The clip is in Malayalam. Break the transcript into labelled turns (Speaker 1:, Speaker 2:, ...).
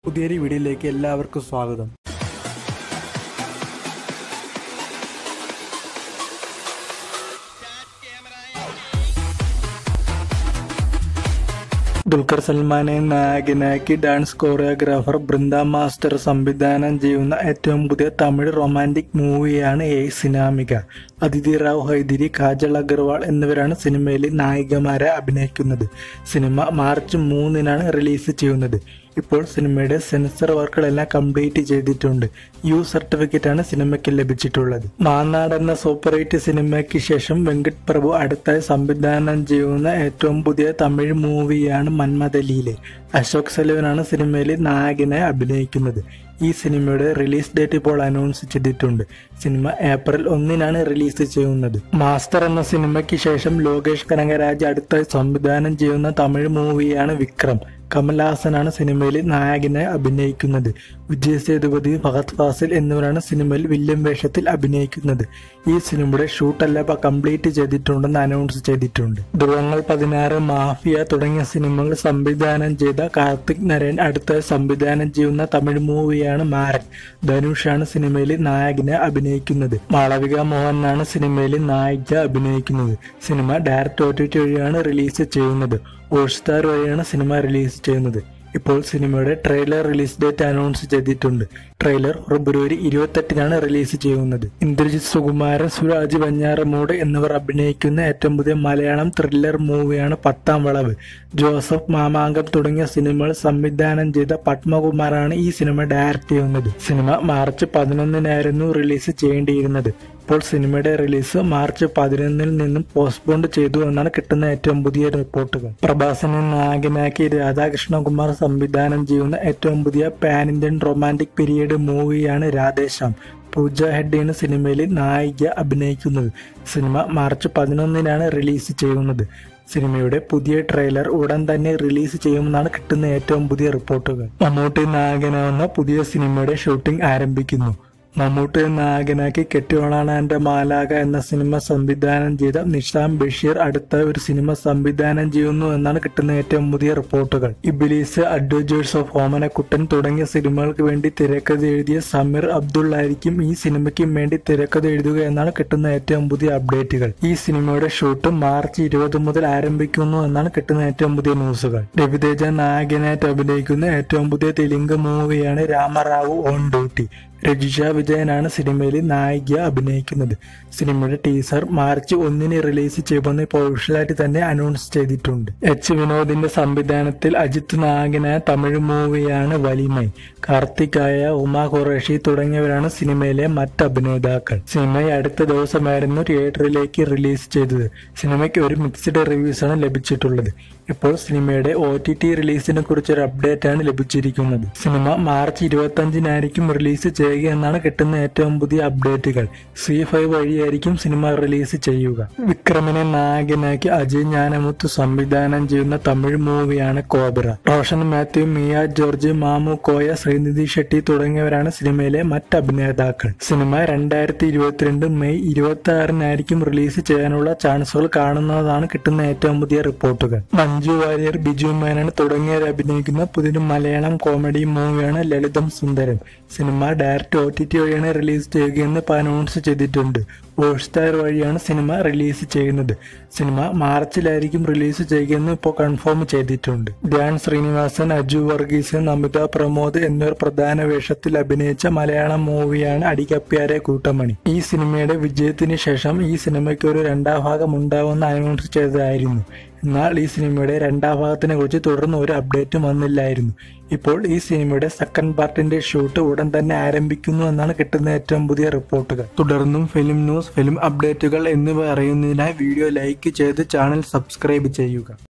Speaker 1: പുതിയൊരു വീഡിയോയിലേക്ക് എല്ലാവർക്കും സ്വാഗതം ദുൽഖർ സൽമാനെ നായകനാക്കി ഡാൻസ് കോറിയോഗ്രാഫർ ബൃന്ദ മാസ്റ്റർ സംവിധാനം ചെയ്യുന്ന ഏറ്റവും പുതിയ തമിഴ് റൊമാൻറ്റിക് മൂവിയാണ് എ സിനാമിക അതിഥി റാവ് ഹൈദിരി കാജൽ അഗർവാൾ എന്നിവരാണ് സിനിമയിൽ നായികമാരെ അഭിനയിക്കുന്നത് സിനിമ മാർച്ച് മൂന്നിനാണ് റിലീസ് ചെയ്യുന്നത് ഇപ്പോൾ സിനിമയുടെ സെൻസർ വർക്കുകളെല്ലാം കംപ്ലീറ്റ് ചെയ്തിട്ടുണ്ട് യു സർട്ടിഫിക്കറ്റ് ആണ് സിനിമയ്ക്ക് ലഭിച്ചിട്ടുള്ളത് മാനാട് എന്ന സൂപ്പർ ഹിറ്റ് സിനിമയ്ക്ക് ശേഷം വെങ്കട് പ്രഭു അടുത്തായി സംവിധാനം ചെയ്യുന്ന ഏറ്റവും പുതിയ തമിഴ് മൂവിയാണ് മന്മദലിയിലെ അശോക് സലുവനാണ് സിനിമയിൽ നായകനായി അഭിനയിക്കുന്നത് ഈ സിനിമയുടെ റിലീസ് ഡേറ്റ് ഇപ്പോൾ അനൗൺസ് ചെയ്തിട്ടുണ്ട് സിനിമ ഏപ്രിൽ ഒന്നിനാണ് റിലീസ് ചെയ്യുന്നത് മാസ്റ്റർ എന്ന സിനിമയ്ക്ക് ശേഷം ലോകേഷ് കനകരാജ് അടുത്തായി സംവിധാനം ചെയ്യുന്ന തമിഴ് മൂവിയാണ് വിക്രം കമൽഹാസനാണ് സിനിമയിൽ നായകനായി അഭിനയിക്കുന്നത് വിജയ് സേതുപതി ഫഹദ് ഫാസിൽ എന്നിവരാണ് സിനിമയിൽ വില്യം വേഷത്തിൽ അഭിനയിക്കുന്നത് ഈ സിനിമയുടെ ഷൂട്ടെല്ലാം കംപ്ലീറ്റ് ചെയ്തിട്ടുണ്ടെന്ന് അനൗൺസ് ചെയ്തിട്ടുണ്ട് ധ്രുവങ്ങൾ പതിനാറ് മാഫിയ തുടങ്ങിയ സിനിമകൾ സംവിധാനം ചെയ്ത കാർത്തിക് നരേൻ അടുത്തായി സംവിധാനം ചെയ്യുന്ന തമിഴ് മൂവിയാണ് മാരൻ ധനുഷാണ് സിനിമയിൽ നായകനെ അഭിനയിക്കുന്നത് മാളവിക മോഹനാണ് സിനിമയിൽ നായിക അഭിനയിക്കുന്നത് സിനിമ ഡയറക്ട് ഒ ടി ടി വഴിയാണ് റിലീസ് ചെയ്യുന്നത് ഹോട്ട്സ്റ്റാർ വഴിയാണ് സിനിമ റിലീസ് ചെയ്യുന്നത് ഇപ്പോൾ സിനിമയുടെ ട്രെയിലർ റിലീസ് ഡേറ്റ് അനൗൺസ് ചെയ്തിട്ടുണ്ട് ട്രെയിലർ ഫെബ്രുവരി ഇരുപത്തെട്ടിനാണ് റിലീസ് ചെയ്യുന്നത് ഇന്ദ്രജിത് സുകുമാരൻ സുരാജ് വഞ്ഞാറമൂട് എന്നിവർ അഭിനയിക്കുന്ന ഏറ്റവും പുതിയ മലയാളം ത്രില്ലർ മൂവിയാണ് പത്താം വളവ് ജോസഫ് മാമാങ്കം തുടങ്ങിയ സിനിമകൾ സംവിധാനം ചെയ്ത പത്മകുമാറാണ് ഈ സിനിമ ഡയറക്ട് ചെയ്യുന്നത് സിനിമ മാർച്ച് പതിനൊന്നിനായിരുന്നു റിലീസ് ചെയ്യേണ്ടിയിരുന്നത് ഇപ്പോൾ സിനിമയുടെ റിലീസ് മാർച്ച് പതിനൊന്നിൽ നിന്നും പോസ്റ്റ്പോൺ ചെയ്തു എന്നാണ് കിട്ടുന്ന ഏറ്റവും പുതിയ റിപ്പോർട്ടുകൾ പ്രഭാസനെ നായകനാക്കി രാധാകൃഷ്ണകുമാർ സംവിധാനം ചെയ്യുന്ന ഏറ്റവും പുതിയ പാൻ ഇന്ത്യൻ റൊമാൻറ്റിക് പീരീഡ് മൂവിയാണ് രാധേശ്യാം പൂജ ഹെഡ്ഡിയാണ് സിനിമയിൽ നായിക അഭിനയിക്കുന്നത് സിനിമ മാർച്ച് പതിനൊന്നിനാണ് റിലീസ് ചെയ്യുന്നത് സിനിമയുടെ പുതിയ ട്രെയിലർ ഉടൻ തന്നെ റിലീസ് ചെയ്യുമെന്നാണ് കിട്ടുന്ന ഏറ്റവും പുതിയ റിപ്പോർട്ടുകൾ മമ്മൂട്ടി നായകനാവുന്ന പുതിയ സിനിമയുടെ ഷൂട്ടിംഗ് ആരംഭിക്കുന്നു മമ്മൂട്ടി നായകനാക്കി കെട്ടിയോളാനാന്റെ മാലാക എന്ന സിനിമ സംവിധാനം ചെയ്ത നിഷാം ബഷീർ അടുത്ത ഒരു സിനിമ സംവിധാനം ചെയ്യുന്നു എന്നാണ് കിട്ടുന്ന ഏറ്റവും പുതിയ റിപ്പോർട്ടുകൾ ഇബിലീസ് അഡ്വഞ്ചേഴ്സ് ഓഫ് ഓമനക്കുട്ടൻ തുടങ്ങിയ സിനിമകൾക്ക് വേണ്ടി തിരക്കഥ എഴുതിയ സമീർ അബ്ദുൾ ആയിരിക്കും ഈ സിനിമയ്ക്കും വേണ്ടി തിരക്കഥ എഴുതുക എന്നാണ് കിട്ടുന്ന ഏറ്റവും പുതിയ അപ്ഡേറ്റുകൾ ഈ സിനിമയുടെ ഷൂട്ട് മാർച്ച് ഇരുപത് മുതൽ ആരംഭിക്കുന്നു എന്നാണ് കിട്ടുന്ന ഏറ്റവും പുതിയ ന്യൂസുകൾ രവിതേജ നായകനായിട്ട് അഭിനയിക്കുന്ന ഏറ്റവും പുതിയ തെലുങ്ക് മൂവിയാണ് രാമറാവു ഓൺ ഡ്യൂട്ടി രജിഷ വിജയനാണ് സിനിമയിൽ നായിക അഭിനയിക്കുന്നത് സിനിമയുടെ ടീസർ മാർച്ച് ഒന്നിന് റിലീസ് ചെയ്യുമെന്ന് ഇപ്പോൾ ഒഫീഷ്യലായിട്ട് തന്നെ അനൗൺസ് ചെയ്തിട്ടുണ്ട് എച്ച് വിനോദിന്റെ സംവിധാനത്തിൽ അജിത് നായകനായ തമിഴ് മൂവിയാണ് വലിമൈ കാർത്തികായ ഉമ ഖുറേഷി തുടങ്ങിയവരാണ് സിനിമയിലെ മറ്റ് അഭിനേതാക്കൾ സിനിമ അടുത്ത ദിവസമായിരുന്നു തിയേറ്ററിലേക്ക് റിലീസ് ചെയ്തത് സിനിമയ്ക്ക് ഒരു മിക്സ്ഡ് റിവ്യൂസ് ആണ് ലഭിച്ചിട്ടുള്ളത് ഇപ്പോൾ സിനിമയുടെ ഒ ടി ടി റിലീസിനെ കുറിച്ചൊരു അപ്ഡേറ്റ് ആണ് ലഭിച്ചിരിക്കുന്നത് സിനിമ മാർച്ച് ഇരുപത്തി അഞ്ചിനായിരിക്കും റിലീസ് ചെയ്യുക എന്നാണ് കിട്ടുന്ന ഏറ്റവും പുതിയ അപ്ഡേറ്റുകൾ സി ഫൈവ് വഴിയായിരിക്കും സിനിമ റിലീസ് ചെയ്യുക വിക്രമിനെ നായകനാക്കി അജയ് ജ്ഞാനമുത്ത് സംവിധാനം ചെയ്യുന്ന തമിഴ് മൂവിയാണ് കോബ്ര റോഷൻ മാത്യു മിയ ജോർജ് മാമു കോയ ശ്രീനിധി ഷെട്ടി തുടങ്ങിയവരാണ് സിനിമയിലെ മറ്റ് അഭിനേതാക്കൾ സിനിമ രണ്ടായിരത്തി ഇരുപത്തിരണ്ട് മെയ് ഇരുപത്തി ആറിനായിരിക്കും റിലീസ് ചെയ്യാനുള്ള ചാൻസുകൾ കാണുന്നതാണ് കിട്ടുന്ന ഏറ്റവും പുതിയ റിപ്പോർട്ടുകൾ മഞ്ജു വാര്യർ ബിജു മേനൻ തുടങ്ങിയവർ അഭിനയിക്കുന്ന പുതിയൊരു മലയാളം കോമഡി മൂവിയാണ് ലളിതം സുന്ദരം സിനിമ ഡയറക്റ്റ് ഒ ടി ടി വഴിയാണ് റിലീസ് ചെയ്യുകയെന്ന് ഇപ്പോൾ അനൗൺസ് ചെയ്തിട്ടുണ്ട് ഹോട്ട്സ്റ്റാർ വഴിയാണ് സിനിമ റിലീസ് ചെയ്യുന്നത് സിനിമ മാർച്ചിലായിരിക്കും റിലീസ് ചെയ്യുകയെന്ന് ഇപ്പോൾ കൺഫേം ചെയ്തിട്ടുണ്ട് ധ്യാൻ ശ്രീനിവാസൻ അജു വർഗീസ് നമിത പ്രമോദ് എന്നിവർ പ്രധാന വേഷത്തിൽ അഭിനയിച്ച മലയാളം മൂവിയാണ് അടികപ്പ്യാരെ കൂട്ടമണി ഈ സിനിമയുടെ വിജയത്തിന് ശേഷം ഈ സിനിമയ്ക്ക് ഒരു രണ്ടാം ഭാഗം ഉണ്ടാവുമെന്ന് അനൗൺസ് ചെയ്തതായിരുന്നു എന്നാൽ ഈ സിനിമയുടെ രണ്ടാം ഭാഗത്തിനെ കുറിച്ച് തുടർന്ന് ഒരു അപ്ഡേറ്റും വന്നില്ലായിരുന്നു ഇപ്പോൾ ഈ സിനിമയുടെ സെക്കൻഡ് പാർട്ടിന്റെ ഷൂട്ട് ഉടൻ തന്നെ ആരംഭിക്കുന്നു എന്നാണ് കിട്ടുന്ന ഏറ്റവും പുതിയ റിപ്പോർട്ടുകൾ തുടർന്നും ഫിലിം ന്യൂസ് ഫിലിം അപ്ഡേറ്റുകൾ എന്നിവ അറിയുന്നതിനായി വീഡിയോ ലൈക്ക് ചെയ്ത് ചാനൽ സബ്സ്ക്രൈബ് ചെയ്യുക